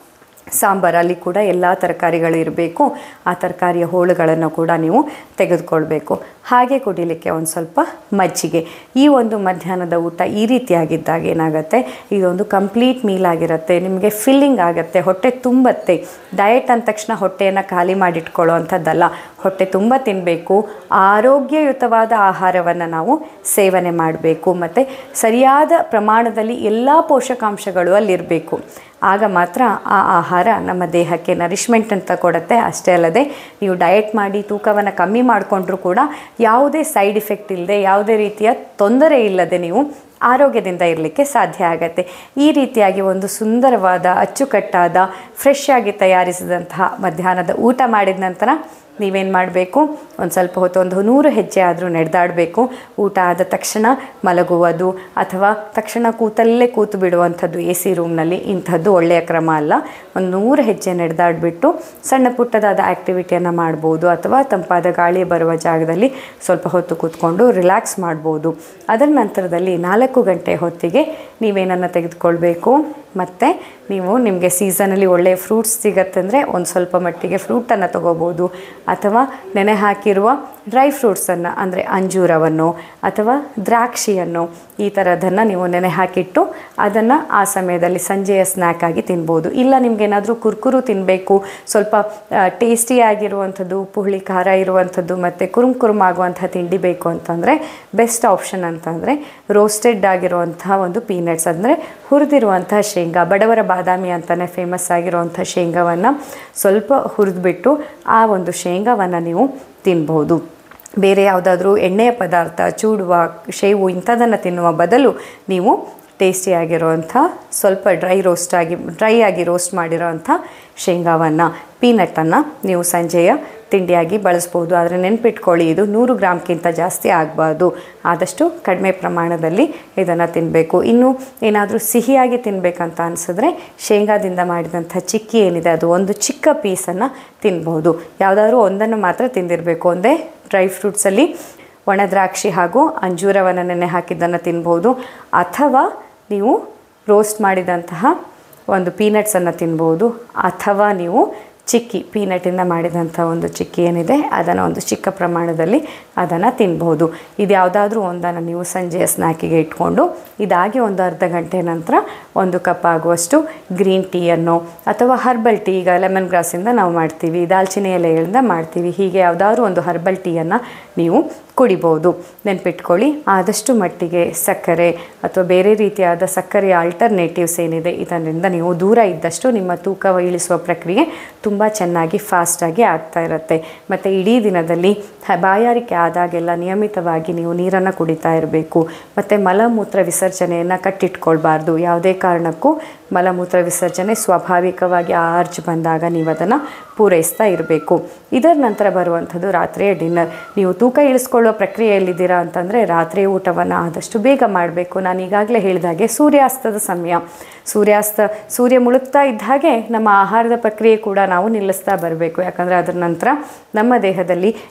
ಸಾಂಬಾರಲ್ಲಿ ಕೂಡ ಎಲ್ಲ ತರಕಾರಿಗಳು ಇರಬೇಕು ಆ ತರಕಾರಿಯ ಹೋಳುಗಳನ್ನು ಕೂಡ ನೀವು ತೆಗೆದುಕೊಳ್ಬೇಕು ಹಾಗೆ ಕುಡಿಲಿಕ್ಕೆ ಒಂದು ಸ್ವಲ್ಪ ಮಜ್ಜಿಗೆ ಈ ಒಂದು ಮಧ್ಯಾಹ್ನದ ಊಟ ಈ ರೀತಿಯಾಗಿದ್ದಾಗ ಏನಾಗುತ್ತೆ ಇದೊಂದು ಕಂಪ್ಲೀಟ್ ಮೀಲ್ ಆಗಿರುತ್ತೆ ನಿಮಗೆ ಫಿಲ್ಲಿಂಗ್ ಆಗುತ್ತೆ ಹೊಟ್ಟೆ ತುಂಬತ್ತೆ ಡಯಟ್ ಅಂದ ತಕ್ಷಣ ಹೊಟ್ಟೆಯನ್ನು ಖಾಲಿ ಮಾಡಿಟ್ಕೊಳ್ಳೋ ಅಂಥದ್ದಲ್ಲ ಹೊಟ್ಟೆ ತುಂಬ ತಿನ್ನಬೇಕು ಆರೋಗ್ಯಯುತವಾದ ಆಹಾರವನ್ನು ನಾವು ಸೇವನೆ ಮಾಡಬೇಕು ಮತ್ತು ಸರಿಯಾದ ಪ್ರಮಾಣದಲ್ಲಿ ಎಲ್ಲ ಪೋಷಕಾಂಶಗಳು ಅಲ್ಲಿರಬೇಕು ಆಗ ಮಾತ್ರ ಆ ಆಹಾರ ನಮ್ಮ ದೇಹಕ್ಕೆ ನರಿಶ್ಮೆಂಟ್ ಅಂತ ಕೊಡುತ್ತೆ ಅಷ್ಟೇ ಅಲ್ಲದೆ ನೀವು ಡಯಟ್ ಮಾಡಿ ತೂಕವನ್ನು ಕಮ್ಮಿ ಮಾಡಿಕೊಂಡ್ರೂ ಕೂಡ ಯಾವುದೇ ಸೈಡ್ ಇಫೆಕ್ಟ್ ಇಲ್ಲದೆ ಯಾವುದೇ ರೀತಿಯ ತೊಂದರೆ ಇಲ್ಲದೆ ನೀವು ಆರೋಗ್ಯದಿಂದ ಇರಲಿಕ್ಕೆ ಸಾಧ್ಯ ಆಗತ್ತೆ ಈ ರೀತಿಯಾಗಿ ಒಂದು ಸುಂದರವಾದ ಅಚ್ಚುಕಟ್ಟಾದ ಫ್ರೆಶ್ ಆಗಿ ತಯಾರಿಸಿದಂತಹ ಮಧ್ಯಾಹ್ನದ ಊಟ ಮಾಡಿದ ನಂತರ ನೀವೇನು ಮಾಡಬೇಕು ಒಂದು ಸ್ವಲ್ಪ ಹೊತ್ತು ಒಂದು ನೂರು ಹೆಜ್ಜೆ ಆದರೂ ನಡೆದಾಡಬೇಕು ಊಟ ಆದ ತಕ್ಷಣ ಮಲಗುವುದು ಅಥವಾ ತಕ್ಷಣ ಕೂತಲ್ಲೇ ಕೂತು ಬಿಡುವಂಥದ್ದು ಎ ಸಿ ರೂಮ್ನಲ್ಲಿ ಇಂಥದ್ದು ಒಳ್ಳೆಯ ಕ್ರಮ ಅಲ್ಲ ಒಂದು ನೂರು ಹೆಜ್ಜೆ ನಡೆದಾಡಿಬಿಟ್ಟು ಸಣ್ಣ ಪುಟ್ಟದಾದ ಆ್ಯಕ್ಟಿವಿಟಿಯನ್ನು ಮಾಡ್ಬೋದು ಅಥವಾ ತಂಪಾದ ಗಾಳಿ ಬರುವ ಜಾಗದಲ್ಲಿ ಸ್ವಲ್ಪ ಹೊತ್ತು ಕೂತ್ಕೊಂಡು ರಿಲ್ಯಾಕ್ಸ್ ಮಾಡ್ಬೋದು ಅದರ ನಂತರದಲ್ಲಿ ನಾಲ್ಕು ಗಂಟೆ ಹೊತ್ತಿಗೆ ನೀವೇನನ್ನು ತೆಗೆದುಕೊಳ್ಬೇಕು ಮತ್ತು ನೀವು ನಿಮಗೆ ಸೀಸನಲ್ಲಿ ಒಳ್ಳೆಯ ಫ್ರೂಟ್ಸ್ ಸಿಗತ್ತಂದರೆ ಒಂದು ಸ್ವಲ್ಪ ಮಟ್ಟಿಗೆ ಫ್ರೂಟನ್ನು ತೊಗೋಬೋದು ಅಥವಾ ನೆನೆ ಹಾಕಿರುವ ಡ್ರೈ ಫ್ರೂಟ್ಸನ್ನು ಅಂದರೆ ಅಂಜೂರವನ್ನು ಅಥವಾ ದ್ರಾಕ್ಷಿಯನ್ನು ಈ ಥರದನ್ನು ನೀವು ನೆನೆ ಹಾಕಿಟ್ಟು ಅದನ್ನು ಆ ಸಮಯದಲ್ಲಿ ಸಂಜೆಯ ಸ್ನ್ಯಾಕ್ ಆಗಿ ತಿನ್ಬೋದು ಇಲ್ಲ ನಿಮಗೇನಾದರೂ ಕುರ್ಕುರು ತಿನ್ನಬೇಕು ಸ್ವಲ್ಪ ಟೇಸ್ಟಿ ಆಗಿರುವಂಥದ್ದು ಉಪ್ಪು ಹುಳಿ ಖಾರ ಇರುವಂಥದ್ದು ಮತ್ತು ಕುರುಮ್ ಕುರುಮ್ ಆಗುವಂಥ ತಿಂಡಿ ಬೇಕು ಅಂತಂದರೆ ಬೆಸ್ಟ್ ಆಪ್ಷನ್ ಅಂತಂದರೆ ರೋಸ್ಟೆಡ್ ಆಗಿರುವಂಥ ಒಂದು ಪೀನಟ್ಸ್ ಅಂದರೆ ಹುರಿದಿರುವಂಥ ಶೇಂಗಾ ಬಡವರ ಬಾದಾಮಿ ಅಂತಲೇ ಫೇಮಸ್ ಆಗಿರುವಂಥ ಶೇಂಗಾವನ್ನು ಸ್ವಲ್ಪ ಹುರಿದ್ಬಿಟ್ಟು ಆ ಒಂದು ಶೇಂಗಾವನ್ನು ನೀವು ತಿನ್ಬೋದು ಬೇರೆ ಯಾವುದಾದ್ರೂ ಎಣ್ಣೆಯ ಪದಾರ್ಥ ಚೂಡುವ ಶೇವು ಇಂಥದ್ದನ್ನು ತಿನ್ನುವ ಬದಲು ನೀವು ಟೇಸ್ಟಿಯಾಗಿರುವಂಥ ಸ್ವಲ್ಪ ಡ್ರೈ ರೋಸ್ಟ್ ಆಗಿ ಡ್ರೈ ಆಗಿ ರೋಸ್ಟ್ ಮಾಡಿರೋವಂಥ ಶೇಂಗಾವನ್ನು ಪೀನಟ್ಟನ್ನು ನೀವು ಸಂಜೆಯ ತಿಂಡಿಯಾಗಿ ಬಳಸ್ಬೋದು ಆದರೆ ನೆನ್ಪಿಟ್ಕೊಳ್ಳಿ ಇದು ನೂರು ಗ್ರಾಮ್ಗಿಂತ ಜಾಸ್ತಿ ಆಗಬಾರ್ದು ಆದಷ್ಟು ಕಡಿಮೆ ಪ್ರಮಾಣದಲ್ಲಿ ಇದನ್ನು ತಿನ್ನಬೇಕು ಇನ್ನು ಏನಾದರೂ ಸಿಹಿಯಾಗಿ ತಿನ್ನಬೇಕಂತ ಅನಿಸಿದ್ರೆ ಶೇಂಗಾದಿಂದ ಮಾಡಿದಂಥ ಚಿಕ್ಕಿ ಏನಿದೆ ಅದು ಒಂದು ಚಿಕ್ಕ ಪೀಸನ್ನು ತಿನ್ಬೋದು ಯಾವುದಾದ್ರೂ ಒಂದನ್ನು ಮಾತ್ರ ತಿಂದಿರಬೇಕು ಒಂದೇ ಡ್ರೈ ಫ್ರೂಟ್ಸಲ್ಲಿ ಒಣ ದ್ರಾಕ್ಷಿ ಹಾಗೂ ಅಂಜೂರವನ್ನು ನೆನೆ ಹಾಕಿದ್ದನ್ನು ತಿನ್ಬೋದು ಅಥವಾ ನೀವು ರೋಸ್ಟ್ ಮಾಡಿದಂತಹ ಒಂದು ಪೀನಟ್ಸನ್ನು ತಿನ್ಬೋದು ಅಥವಾ ನೀವು ಚಿಕ್ಕಿ ಪೀನಟಿಂದ ಮಾಡಿದಂಥ ಒಂದು ಚಿಕ್ಕಿ ಏನಿದೆ ಅದನ್ನು ಒಂದು ಚಿಕ್ಕ ಪ್ರಮಾಣದಲ್ಲಿ ಅದನ್ನು ತಿನ್ಬೋದು ಇದು ಯಾವುದಾದ್ರೂ ಒಂದನ್ನು ನೀವು ಸಂಜೆಯ ಸ್ನ್ಯಾಕಿಗೆ ಇಟ್ಕೊಂಡು ಇದಾಗಿ ಒಂದು ಅರ್ಧ ಗಂಟೆ ನಂತರ ಒಂದು ಕಪ್ ಆಗುವಷ್ಟು ಗ್ರೀನ್ ಟೀಯನ್ನು ಅಥವಾ ಹರ್ಬಲ್ ಟೀ ಈಗ ಲೆಮನ್ ಗ್ರಾಸಿಂದ ನಾವು ಮಾಡ್ತೀವಿ ದಾಲ್ಚಿನ್ನಿ ಎಲೆಗಳಿಂದ ಮಾಡ್ತೀವಿ ಹೀಗೆ ಯಾವುದಾದ್ರೂ ಒಂದು ಹರ್ಬಲ್ ಟೀಯನ್ನು ನೀವು ಕುಡಿಬೋದು ನೆನ್ಪಿಟ್ಕೊಳ್ಳಿ ಆದಷ್ಟು ಮಟ್ಟಿಗೆ ಸಕ್ಕರೆ ಅಥವಾ ಬೇರೆ ರೀತಿಯಾದ ಸಕ್ಕರೆಯ ಆಲ್ಟರ್ನೇಟಿವ್ಸ್ ಏನಿದೆ ಇದರಿಂದ ನೀವು ದೂರ ಇದ್ದಷ್ಟು ನಿಮ್ಮ ತೂಕ ಇಳಿಸುವ ಪ್ರಕ್ರಿಯೆ ತುಂಬ ಚೆನ್ನಾಗಿ ಫಾಸ್ಟಾಗಿ ಆಗ್ತಾ ಇರುತ್ತೆ ಮತ್ತು ಇಡೀ ದಿನದಲ್ಲಿ ಹ- ಬಾಯಾರಿಕೆ ಆದಾಗೆಲ್ಲ ನಿಯಮಿತವಾಗಿ ನೀವು ನೀರನ್ನು ಕುಡಿತಾ ಇರಬೇಕು ಮತ್ತು ಮಲಮೂತ್ರ ವಿಸರ್ಜನೆಯನ್ನು ಕಟ್ಟಿಟ್ಕೊಳ್ಬಾರ್ದು ಯಾವುದೇ ಕಾರಣಕ್ಕೂ ಮಲಮೂತ್ರ ವಿಸರ್ಜನೆ ಸ್ವಾಭಾವಿಕವಾಗಿ ಆ ಅರ್ಜ್ ಬಂದಾಗ ನೀವು ಅದನ್ನು ಪೂರೈಸ್ತಾ ಇರಬೇಕು ಇದರ ನಂತರ ಬರುವಂಥದ್ದು ರಾತ್ರಿಯ ಡಿನ್ನರ್ ನೀವು ತೂಕ ಇಳಿಸ್ಕೊಳ್ಳೋ ಪ್ರಕ್ರಿಯೆಯಲ್ಲಿದ್ದೀರಾ ಅಂತಂದರೆ ರಾತ್ರಿ ಊಟವನ್ನು ಆದಷ್ಟು ಬೇಗ ಮಾಡಬೇಕು ನಾನು ಈಗಾಗಲೇ ಹೇಳಿದಾಗೆ ಸೂರ್ಯಾಸ್ತದ ಸಮಯ ಸೂರ್ಯಾಸ್ತ ಸೂರ್ಯ ಮುಳುಗ್ತಾ ಇದ್ದ ಹಾಗೆ ನಮ್ಮ ಆಹಾರದ ಪ್ರಕ್ರಿಯೆ ಕೂಡ ನಾವು ನಿಲ್ಲಿಸ್ತಾ ಬರಬೇಕು ಯಾಕಂದರೆ ಅದರ ನಂತರ ನಮ್ಮ ದೇಹದಲ್ಲಿ ಜೀರ್ಣ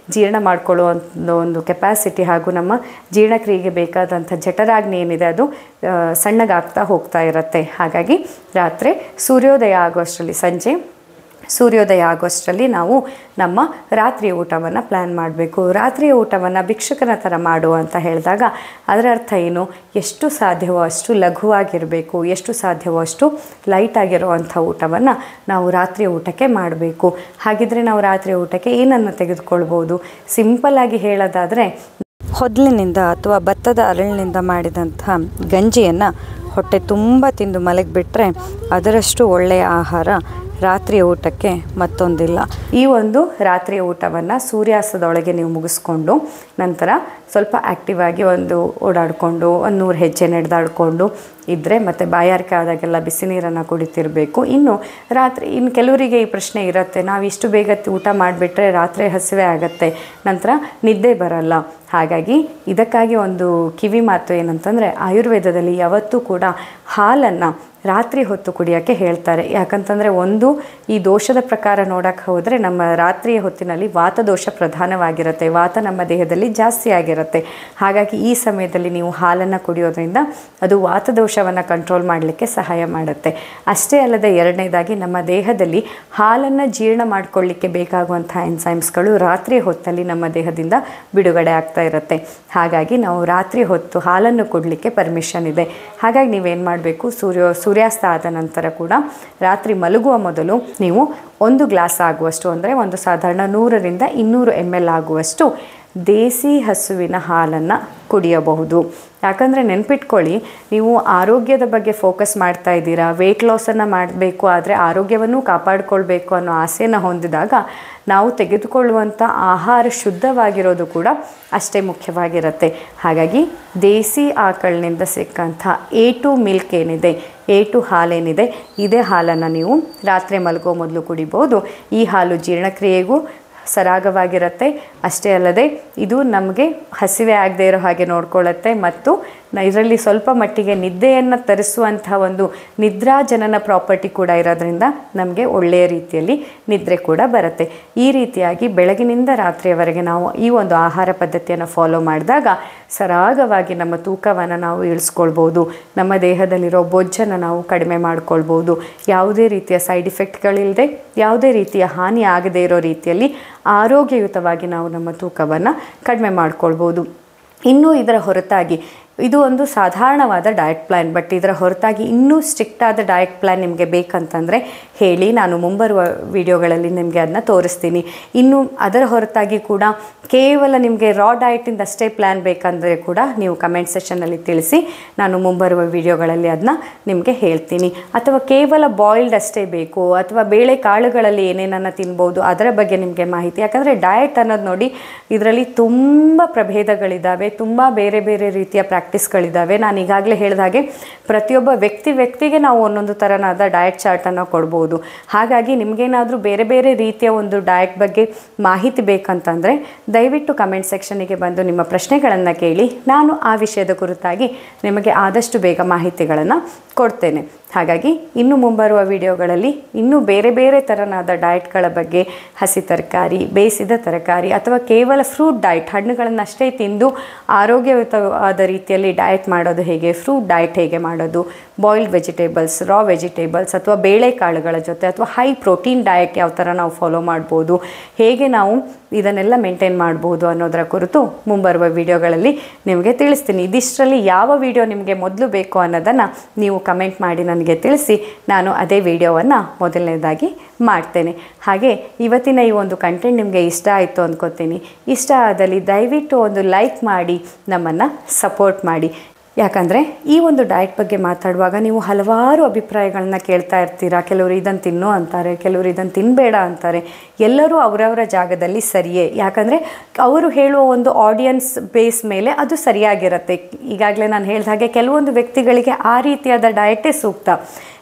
ಮಾಡ್ಕೊಳ್ಳೋ ಒಂದು ಒಂದು ಕೆಪಾಸಿಟಿ ಹಾಗೂ ನಮ್ಮ ಜೀರ್ಣಕ್ರಿಯೆಗೆ ಬೇಕಾದಂಥ ಜಠರಾಗ್ನಿ ಏನಿದೆ ಅದು ಆ, ಸಣ್ಣಗಾಗ್ತಾ ಹೋಗ್ತಾ ಇರುತ್ತೆ ಹಾಗಾಗಿ ರಾತ್ರಿ ಸೂರ್ಯೋದಯ ಆಗುವಷ್ಟರಲ್ಲಿ ಸಂಜೆ ಸೂರ್ಯೋದಯ ಆಗೋಷ್ಟರಲ್ಲಿ ನಾವು ನಮ್ಮ ರಾತ್ರಿಯ ಊಟವನ್ನು ಪ್ಲ್ಯಾನ್ ಮಾಡಬೇಕು ರಾತ್ರಿಯ ಊಟವನ್ನು ಭಿಕ್ಷುಕನ ಥರ ಮಾಡು ಅಂತ ಹೇಳಿದಾಗ ಅದರ ಅರ್ಥ ಏನು ಎಷ್ಟು ಸಾಧ್ಯವೋ ಅಷ್ಟು ಲಘುವಾಗಿರಬೇಕು ಎಷ್ಟು ಸಾಧ್ಯವೋ ಅಷ್ಟು ಲೈಟಾಗಿರುವಂಥ ಊಟವನ್ನು ನಾವು ರಾತ್ರಿಯ ಊಟಕ್ಕೆ ಮಾಡಬೇಕು ಹಾಗಿದ್ರೆ ನಾವು ರಾತ್ರಿಯ ಊಟಕ್ಕೆ ಏನನ್ನು ತೆಗೆದುಕೊಳ್ಬೋದು ಸಿಂಪಲ್ಲಾಗಿ ಹೇಳೋದಾದರೆ ಹೊದಲಿನಿಂದ ಅಥವಾ ಭತ್ತದ ಅರಳಿನಿಂದ ಮಾಡಿದಂಥ ಗಂಜಿಯನ್ನು ಹೊಟ್ಟೆ ತುಂಬ ತಿಂದು ಮಲಗಿಬಿಟ್ರೆ ಅದರಷ್ಟು ಒಳ್ಳೆಯ ಆಹಾರ ರಾತ್ರಿಯ ಊಟಕ್ಕೆ ಮತ್ತೊಂದಿಲ್ಲ ಈ ಒಂದು ರಾತ್ರಿಯ ಊಟವನ್ನು ಸೂರ್ಯಾಸ್ತದೊಳಗೆ ನೀವು ಮುಗಿಸ್ಕೊಂಡು ನಂತರ ಸ್ವಲ್ಪ ಆ್ಯಕ್ಟಿವ್ ಆಗಿ ಒಂದು ಓಡಾಡಿಕೊಂಡು ಒಂದು ನೂರು ಹೆಜ್ಜೆ ನಡೆದಾಡಿಕೊಂಡು ಇದ್ದರೆ ಮತ್ತು ಬಾಯಾರಿಕೆ ಆದಾಗೆಲ್ಲ ಬಿಸಿ ನೀರನ್ನು ಕುಡಿತಿರಬೇಕು ಇನ್ನು ರಾತ್ರಿ ಇನ್ನು ಕೆಲವರಿಗೆ ಈ ಪ್ರಶ್ನೆ ಇರುತ್ತೆ ನಾವು ಇಷ್ಟು ಬೇಗ ಊಟ ಮಾಡಿಬಿಟ್ರೆ ರಾತ್ರಿ ಹಸಿವೆ ಆಗುತ್ತೆ ನಂತರ ನಿದ್ದೆ ಬರಲ್ಲ ಹಾಗಾಗಿ ಇದಕ್ಕಾಗಿ ಒಂದು ಕಿವಿ ಮಾತು ಏನಂತಂದರೆ ಆಯುರ್ವೇದದಲ್ಲಿ ಯಾವತ್ತೂ ಕೂಡ ಹಾಲನ್ನು ರಾತ್ರಿ ಹೊತ್ತು ಕುಡಿಯೋಕ್ಕೆ ಹೇಳ್ತಾರೆ ಯಾಕಂತಂದರೆ ಒಂದು ಈ ದೋಷದ ಪ್ರಕಾರ ನೋಡೋಕ್ಕೆ ಹೋದರೆ ನಮ್ಮ ರಾತ್ರಿಯ ಹೊತ್ತಿನಲ್ಲಿ ವಾತದೋಷ ಪ್ರಧಾನವಾಗಿರುತ್ತೆ ವಾತ ನಮ್ಮ ದೇಹದಲ್ಲಿ ಜಾಸ್ತಿ ಆಗಿರುತ್ತೆ ಹಾಗಾಗಿ ಈ ಸಮಯದಲ್ಲಿ ನೀವು ಹಾಲನ್ನು ಕುಡಿಯೋದ್ರಿಂದ ಅದು ವಾತದೋಷವನ್ನು ಕಂಟ್ರೋಲ್ ಮಾಡಲಿಕ್ಕೆ ಸಹಾಯ ಮಾಡುತ್ತೆ ಅಷ್ಟೇ ಅಲ್ಲದೆ ಎರಡನೇದಾಗಿ ನಮ್ಮ ದೇಹದಲ್ಲಿ ಹಾಲನ್ನು ಜೀರ್ಣ ಮಾಡ್ಕೊಳ್ಳಿಕ್ಕೆ ಬೇಕಾಗುವಂಥ ಎನ್ಸೈಮ್ಸ್ಗಳು ರಾತ್ರಿ ಹೊತ್ತಲ್ಲಿ ನಮ್ಮ ದೇಹದಿಂದ ಬಿಡುಗಡೆ ಆಗ್ತಾ ಇರುತ್ತೆ ಹಾಗಾಗಿ ನಾವು ರಾತ್ರಿ ಹೊತ್ತು ಹಾಲನ್ನು ಕೊಡಲಿಕ್ಕೆ ಪರ್ಮಿಷನ್ ಇದೆ ಹಾಗಾಗಿ ನೀವೇನು ಮಾಡಬೇಕು ಸೂರ್ಯ ಸೂರ್ಯಾಸ್ತ ಆದ ನಂತರ ಕೂಡ ರಾತ್ರಿ ಮಲಗುವ ಮೊದಲು ನೀವು ಒಂದು ಗ್ಲಾಸ್ ಆಗುವಷ್ಟು ಅಂದರೆ ಒಂದು ಸಾಧಾರಣ ನೂರರಿಂದ ಇನ್ನೂರು ಎಮ್ ಎಲ್ ಆಗುವಷ್ಟು ದೇಸಿ ಹಸುವಿನ ಹಾಲನ್ನು ಕುಡಿಯಬಹುದು ಯಾಕಂದರೆ ನೆನ್ಪಿಟ್ಕೊಳ್ಳಿ ನೀವು ಆರೋಗ್ಯದ ಬಗ್ಗೆ ಫೋಕಸ್ ಮಾಡ್ತಾ ಇದ್ದೀರಾ ವೆಯ್ಟ್ ಲಾಸನ್ನು ಮಾಡಬೇಕು ಆದರೆ ಆರೋಗ್ಯವನ್ನು ಕಾಪಾಡಿಕೊಳ್ಬೇಕು ಅನ್ನೋ ಆಸೆಯನ್ನು ಹೊಂದಿದಾಗ ನಾವು ತೆಗೆದುಕೊಳ್ಳುವಂಥ ಆಹಾರ ಶುದ್ಧವಾಗಿರೋದು ಕೂಡ ಅಷ್ಟೇ ಮುಖ್ಯವಾಗಿರುತ್ತೆ ಹಾಗಾಗಿ ದೇಸಿ ಆಕಳಿನಿಂದ ಸಿಕ್ಕಂಥ ಎ ಟು ಮಿಲ್ಕ್ ಏನಿದೆ ಎ ಟು ಹಾಲೇನಿದೆ ಇದೇ ಹಾಲನ್ನು ನೀವು ರಾತ್ರಿ ಮಲಗೋ ಮೊದಲು ಕುಡಿಬೋದು ಈ ಹಾಲು ಜೀರ್ಣಕ್ರಿಯೆಗೂ ಸರಾಗವಾಗಿರುತ್ತೆ ಅಷ್ಟೇ ಅಲ್ಲದೆ ಇದು ನಮಗೆ ಹಸಿವೆ ಆಗದೆ ಇರೋ ಹಾಗೆ ನೋಡ್ಕೊಳ್ಳುತ್ತೆ ಮತ್ತು ಇದರಲ್ಲಿ ಸ್ವಲ್ಪ ಮಟ್ಟಿಗೆ ನಿದ್ದೆಯನ್ನು ತರಿಸುವಂಥ ಒಂದು ನಿದ್ರಾಜನನ ಪ್ರಾಪರ್ಟಿ ಕೂಡ ಇರೋದ್ರಿಂದ ನಮಗೆ ಒಳ್ಳೆಯ ರೀತಿಯಲ್ಲಿ ನಿದ್ರೆ ಕೂಡ ಬರುತ್ತೆ ಈ ರೀತಿಯಾಗಿ ಬೆಳಗಿನಿಂದ ರಾತ್ರಿಯವರೆಗೆ ನಾವು ಈ ಒಂದು ಆಹಾರ ಪದ್ಧತಿಯನ್ನು ಫಾಲೋ ಮಾಡಿದಾಗ ಸರಾಗವಾಗಿ ನಮ್ಮ ತೂಕವನ್ನು ನಾವು ಇಳಿಸ್ಕೊಳ್ಬೋದು ನಮ್ಮ ದೇಹದಲ್ಲಿರೋ ಬೊಜ್ಜನ್ನು ನಾವು ಕಡಿಮೆ ಮಾಡ್ಕೊಳ್ಬೋದು ಯಾವುದೇ ರೀತಿಯ ಸೈಡ್ ಇಫೆಕ್ಟ್ಗಳಿಲ್ಲದೆ ಯಾವುದೇ ರೀತಿಯ ಹಾನಿ ಆಗದೇ ಇರೋ ರೀತಿಯಲ್ಲಿ ಆರೋಗ್ಯಯುತವಾಗಿ ನಾವು ನಮ್ಮ ತೂಕವನ್ನು ಕಡಿಮೆ ಮಾಡ್ಕೊಳ್ಬೋದು ಇನ್ನು ಇದರ ಹೊರತಾಗಿ ಇದು ಒಂದು ಸಾಧಾರಣವಾದ ಡಯಟ್ ಪ್ಲ್ಯಾನ್ ಬಟ್ ಇದರ ಹೊರತಾಗಿ ಇನ್ನೂ ಸ್ಟ್ರಿಕ್ಟ್ ಆದ ಡಯಟ್ ಪ್ಲ್ಯಾನ್ ನಿಮಗೆ ಬೇಕಂತಂದರೆ ಹೇಳಿ ನಾನು ಮುಂಬರುವ ವಿಡಿಯೋಗಳಲ್ಲಿ ನಿಮಗೆ ಅದನ್ನ ತೋರಿಸ್ತೀನಿ ಇನ್ನು ಅದರ ಹೊರತಾಗಿ ಕೂಡ ಕೇವಲ ನಿಮಗೆ ರಾ ಡಯಟಿಂದ ಅಷ್ಟೇ ಪ್ಲ್ಯಾನ್ ಬೇಕಂದರೆ ಕೂಡ ನೀವು ಕಮೆಂಟ್ ಸೆಷನ್ನಲ್ಲಿ ತಿಳಿಸಿ ನಾನು ಮುಂಬರುವ ವಿಡಿಯೋಗಳಲ್ಲಿ ಅದನ್ನ ನಿಮಗೆ ಹೇಳ್ತೀನಿ ಅಥವಾ ಕೇವಲ ಬಾಯ್ಲ್ಡ್ ಅಷ್ಟೇ ಬೇಕು ಅಥವಾ ಬೇಳೆ ಕಾಳುಗಳಲ್ಲಿ ಏನೇನನ್ನು ತಿನ್ಬೋದು ಅದರ ಬಗ್ಗೆ ನಿಮಗೆ ಮಾಹಿತಿ ಯಾಕಂದರೆ ಡಯಟ್ ಅನ್ನೋದು ನೋಡಿ ಇದರಲ್ಲಿ ತುಂಬ ಪ್ರಭೇದಗಳಿದ್ದಾವೆ ತುಂಬ ಬೇರೆ ಬೇರೆ ರೀತಿಯ ಪ್ರಾಕ್ಟೀಸ್ಗಳಿದ್ದಾವೆ ನಾನು ಈಗಾಗಲೇ ಹೇಳಿದ ಹಾಗೆ ಪ್ರತಿಯೊಬ್ಬ ವ್ಯಕ್ತಿ ವ್ಯಕ್ತಿಗೆ ನಾವು ಒಂದೊಂದು ಥರನಾದ ಡಯಟ್ ಚಾರ್ಟನ್ನು ಕೊಡ್ಬೋದು ಹಾಗಾಗಿ ನಿಮಗೇನಾದರೂ ಬೇರೆ ಬೇರೆ ರೀತಿಯ ಒಂದು ಡಯಟ್ ಬಗ್ಗೆ ಮಾಹಿತಿ ಬೇಕಂತಂದರೆ ದಯವಿಟ್ಟು ಕಮೆಂಟ್ ಸೆಕ್ಷನಿಗೆ ಬಂದು ನಿಮ್ಮ ಪ್ರಶ್ನೆಗಳನ್ನು ಕೇಳಿ ನಾನು ಆ ವಿಷಯದ ಕುರಿತಾಗಿ ನಿಮಗೆ ಆದಷ್ಟು ಬೇಗ ಮಾಹಿತಿಗಳನ್ನು ಕೊಡ್ತೇನೆ ಹಾಗಾಗಿ ಇನ್ನು ಮುಂಬರುವ ವಿಡಿಯೋಗಳಲ್ಲಿ ಇನ್ನೂ ಬೇರೆ ಬೇರೆ ಥರನಾದ ಡಯಟ್ಗಳ ಬಗ್ಗೆ ಹಸಿ ತರಕಾರಿ ಬೇಯಿಸಿದ ತರಕಾರಿ ಅಥವಾ ಕೇವಲ ಫ್ರೂಟ್ ಡಯಟ್ ಹಣ್ಣುಗಳನ್ನಷ್ಟೇ ತಿಂದು ಆರೋಗ್ಯಯುತವಾದ ರೀತಿಯಲ್ಲಿ ಡಯಟ್ ಮಾಡೋದು ಹೇಗೆ ಫ್ರೂಟ್ ಡಯಟ್ ಹೇಗೆ ಮಾಡೋದು ಬಾಯ್ಲ್ಡ್ ವೆಜಿಟೇಬಲ್ಸ್ ರಾ ವೆಜಿಟೇಬಲ್ಸ್ ಅಥವಾ ಬೇಳೆಕಾಳುಗಳ ಜೊತೆ ಅಥವಾ ಹೈ ಪ್ರೋಟೀನ್ ಡಯಟ್ ಯಾವ ಥರ ನಾವು ಫಾಲೋ ಮಾಡ್ಬೋದು ಹೇಗೆ ನಾವು ಇದನ್ನೆಲ್ಲ ಮೇಂಟೈನ್ ಮಾಡ್ಬೋದು ಅನ್ನೋದರ ಕುರಿತು ಮುಂಬರುವ ವಿಡಿಯೋಗಳಲ್ಲಿ ನಿಮಗೆ ತಿಳಿಸ್ತೀನಿ ಇದಿಷ್ಟರಲ್ಲಿ ಯಾವ ವಿಡಿಯೋ ನಿಮಗೆ ಮೊದಲು ಬೇಕು ಅನ್ನೋದನ್ನು ನೀವು ಕಮೆಂಟ್ ಮಾಡಿ ನನಗೆ ತಿಳಿಸಿ ನಾನು ಅದೇ ವಿಡಿಯೋವನ್ನು ಮೊದಲನೇದಾಗಿ ಮಾಡ್ತೇನೆ ಹಾಗೆ ಇವತ್ತಿನ ಈ ಒಂದು ಕಂಟೆಂಟ್ ನಿಮಗೆ ಇಷ್ಟ ಆಯಿತು ಅಂದ್ಕೋತೀನಿ ಇಷ್ಟ ಆದಲ್ಲಿ ದಯವಿಟ್ಟು ಒಂದು ಲೈಕ್ ಮಾಡಿ ನಮ್ಮನ್ನು ಸಪೋರ್ಟ್ ಮಾಡಿ ಯಾಕಂದರೆ ಈ ಒಂದು ಡಯಟ್ ಬಗ್ಗೆ ಮಾತಾಡುವಾಗ ನೀವು ಹಲವಾರು ಅಭಿಪ್ರಾಯಗಳನ್ನ ಕೇಳ್ತಾ ಇರ್ತೀರಾ ಕೆಲವರು ಇದನ್ನು ತಿನ್ನು ಅಂತಾರೆ ಕೆಲವರು ಇದನ್ನು ತಿನ್ನಬೇಡ ಅಂತಾರೆ ಎಲ್ಲರೂ ಅವರವರ ಜಾಗದಲ್ಲಿ ಸರಿಯೇ ಯಾಕಂದರೆ ಅವರು ಹೇಳುವ ಒಂದು ಆಡಿಯನ್ಸ್ ಬೇಸ್ ಮೇಲೆ ಅದು ಸರಿಯಾಗಿರುತ್ತೆ ಈಗಾಗಲೇ ನಾನು ಹೇಳಿದ ಹಾಗೆ ಕೆಲವೊಂದು ವ್ಯಕ್ತಿಗಳಿಗೆ ಆ ರೀತಿಯಾದ ಡಯಟೇ ಸೂಕ್ತ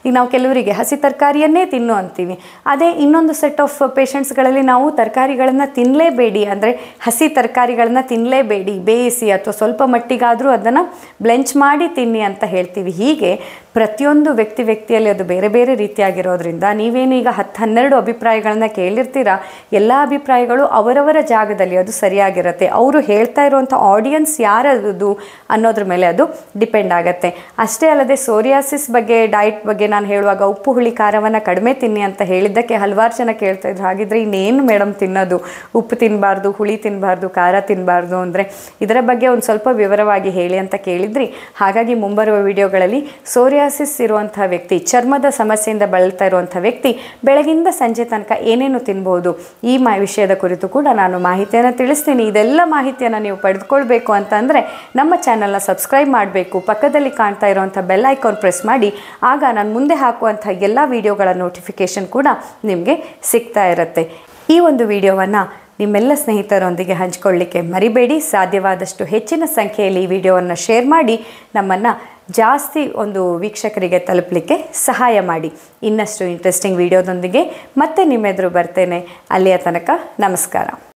ಈಗ ನಾವು ಕೆಲವರಿಗೆ ಹಸಿ ತರಕಾರಿಯನ್ನೇ ತಿನ್ನು ಅಂತೀವಿ ಅದೇ ಇನ್ನೊಂದು ಸೆಟ್ ಆಫ್ ಪೇಷಂಟ್ಸ್ಗಳಲ್ಲಿ ನಾವು ತರಕಾರಿಗಳನ್ನು ತಿನ್ನಲೇಬೇಡಿ ಅಂದರೆ ಹಸಿ ತರಕಾರಿಗಳನ್ನು ತಿನ್ನಲೇಬೇಡಿ ಬೇಯಿಸಿ ಅಥವಾ ಸ್ವಲ್ಪ ಮಟ್ಟಿಗಾದರೂ ಅದನ್ನು ಬ್ಲೆಂಚ್ ಮಾಡಿ ತಿನ್ನಿ ಅಂತ ಹೇಳ್ತೀವಿ ಹೀಗೆ ಪ್ರತಿಯೊಂದು ವ್ಯಕ್ತಿ ವ್ಯಕ್ತಿಯಲ್ಲಿ ಅದು ಬೇರೆ ಬೇರೆ ರೀತಿಯಾಗಿರೋದ್ರಿಂದ ನೀವೇನು ಈಗ ಹತ್ತು ಹನ್ನೆರಡು ಅಭಿಪ್ರಾಯಗಳನ್ನ ಕೇಳಿರ್ತೀರಾ ಎಲ್ಲ ಅಭಿಪ್ರಾಯಗಳು ಅವರವರ ಜಾಗದಲ್ಲಿ ಅದು ಸರಿಯಾಗಿರುತ್ತೆ ಅವರು ಹೇಳ್ತಾ ಇರುವಂಥ ಆಡಿಯನ್ಸ್ ಯಾರದು ಅನ್ನೋದ್ರ ಮೇಲೆ ಅದು ಡಿಪೆಂಡ್ ಆಗುತ್ತೆ ಅಷ್ಟೇ ಅಲ್ಲದೆ ಸೋರಿಯಾಸಿಸ್ ಬಗ್ಗೆ ಡಯಟ್ ಬಗ್ಗೆ ನಾನು ಹೇಳುವಾಗ ಉಪ್ಪು ಹುಳಿ ಖಾರವನ್ನು ಕಡಿಮೆ ತಿನ್ನಿ ಅಂತ ಹೇಳಿದ್ದಕ್ಕೆ ಹಲವಾರು ಜನ ಕೇಳ್ತಾ ಇದ್ರು ಹಾಗಿದ್ರೆ ಇನ್ನೇನು ಮೇಡಮ್ ತಿನ್ನೋದು ಉಪ್ಪು ತಿನ್ನಬಾರ್ದು ಹುಳಿ ತಿನ್ನಬಾರ್ದು ಖಾರ ತಿನ್ನಬಾರ್ದು ಅಂದರೆ ಇದರ ಬಗ್ಗೆ ಒಂದು ಸ್ವಲ್ಪ ವಿವರವಾಗಿ ಹೇಳಿ ಅಂತ ಕೇಳಿದ್ರಿ ಹಾಗಾಗಿ ಮುಂಬರುವ ವಿಡಿಯೋಗಳಲ್ಲಿ ಸೋರಿಯಾಸಿಸ್ ಇರುವಂಥ ವ್ಯಕ್ತಿ ಚರ್ಮದ ಸಮಸ್ಯೆಯಿಂದ ಬಳಲ್ತಾ ಇರುವಂಥ ವ್ಯಕ್ತಿ ಬೆಳಗಿಂದ ಸಂಜೆ ತನಕ ಏನೇನು ತಿನ್ಬೋದು ಈ ಮಾ ವಿಷಯದ ಕುರಿತು ಕೂಡ ನಾನು ಮಾಹಿತಿಯನ್ನು ತಿಳಿಸ್ತೀನಿ ಇದೆಲ್ಲ ಮಾಹಿತಿಯನ್ನು ನೀವು ಪಡೆದುಕೊಳ್ಬೇಕು ಅಂತ ಅಂದರೆ ನಮ್ಮ ಚಾನಲ್ನ ಸಬ್ಸ್ಕ್ರೈಬ್ ಮಾಡಬೇಕು ಪಕ್ಕದಲ್ಲಿ ಕಾಣ್ತಾ ಇರುವಂಥ ಬೆಲ್ ಐಕಾನ್ ಪ್ರೆಸ್ ಮಾಡಿ ಆಗ ನಾನು ಮುಂದೆ ಹಾಕುವಂಥ ಎಲ್ಲ ವಿಡಿಯೋಗಳ ನೋಟಿಫಿಕೇಷನ್ ಕೂಡ ನಿಮಗೆ ಸಿಗ್ತಾ ಇರುತ್ತೆ ಈ ಒಂದು ವಿಡಿಯೋವನ್ನು ನಿಮ್ಮೆಲ್ಲ ಸ್ನೇಹಿತರೊಂದಿಗೆ ಹಂಚಿಕೊಳ್ಳಿಕ್ಕೆ ಮರಿಬೇಡಿ ಸಾಧ್ಯವಾದಷ್ಟು ಹೆಚ್ಚಿನ ಸಂಖ್ಯೆಯಲ್ಲಿ ಈ ವಿಡಿಯೋವನ್ನು ಶೇರ್ ಮಾಡಿ ನಮ್ಮನ್ನು ಜಾಸ್ತಿ ಒಂದು ವೀಕ್ಷಕರಿಗೆ ತಲುಪಲಿಕ್ಕೆ ಸಹಾಯ ಮಾಡಿ ಇನ್ನಷ್ಟು ಇಂಟ್ರೆಸ್ಟಿಂಗ್ ವಿಡಿಯೋದೊಂದಿಗೆ ಮತ್ತೆ ನಿಮ್ಮೆದುರು ಬರ್ತೇನೆ ಅಲ್ಲಿಯ ತನಕ ನಮಸ್ಕಾರ